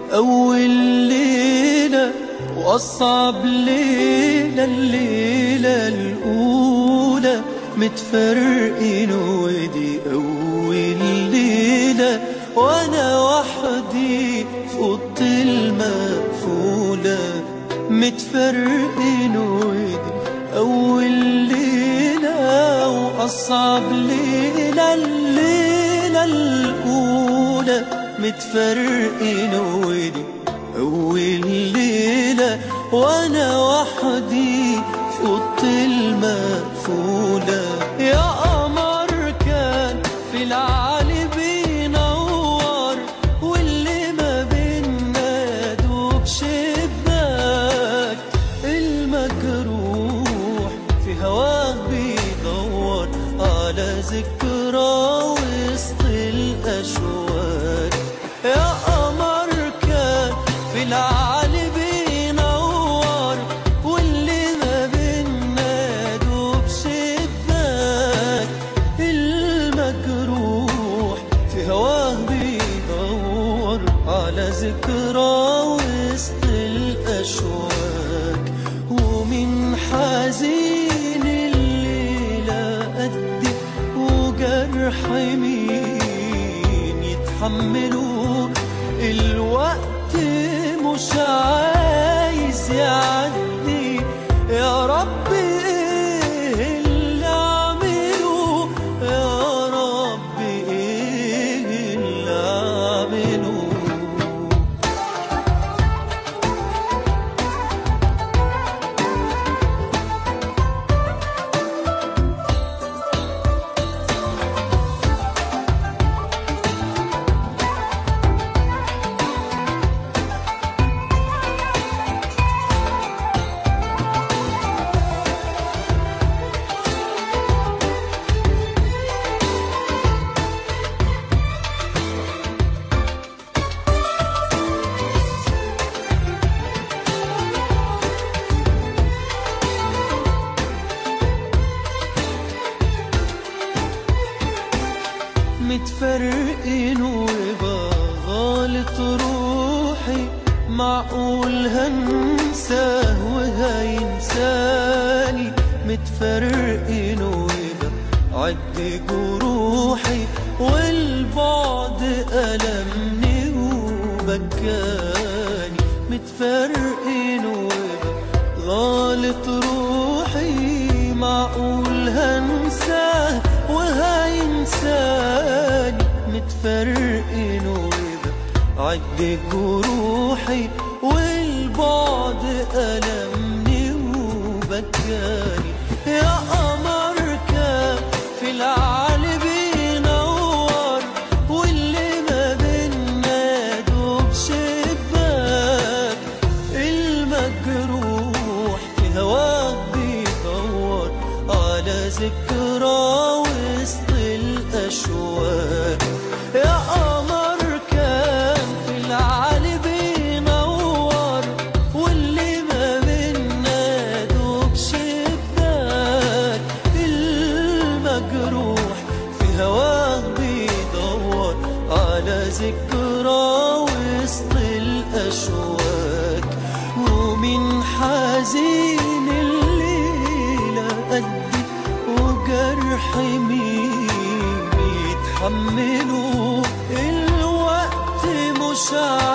أول ليلة وأصعب ليلة الليلة الأولى متفرقين ودي أول ليلة وأنا وحدي في أوضة المقفولة متفرقين ودي أول ليلة وأصعب ليلة الليلة الأولى متفرقين ودي أول ليلة وأنا وحدي في أوضة المقفولة يا قمر كان في العالي بينور واللي ما بينا دوب شباك المجروح في هواه بيدور على ذكرى وسط الأشواك يا قمر كان في العالي بينور واللي ما بينا دوب شباك المجروح في هواه بيدور على ذكرى وسط الأشواك ومن حزين الليلة قدي وجرح مين يتحملوا الوقت مش عايز يعدي يا رب ايه اللي اعمله يا رب ايه اللي اعمله متفرقين ويبقى غالط روحي معقول هنساه وهينساني متفرقين ويبقى عد جروحي والبعد ألمني وبكاني متفرقين ويبقى غالط روحي معقول هنساه وهينساني متفرقين ويبقى عد جروحي والبعد ألمني وبكاني يا قمر كان في العالي بينور واللي ما بينا دوب شباك المجروح في هواك بيدور على ذكرى وسط الأشواك يا قمر كان في العالي بينور واللي ما بينا دوب شباك المجروح في هواه بيدور على ذكرى وسط الأشواك ومن حزين الليلة قدي وجرح مين يتحملوا الوقت مش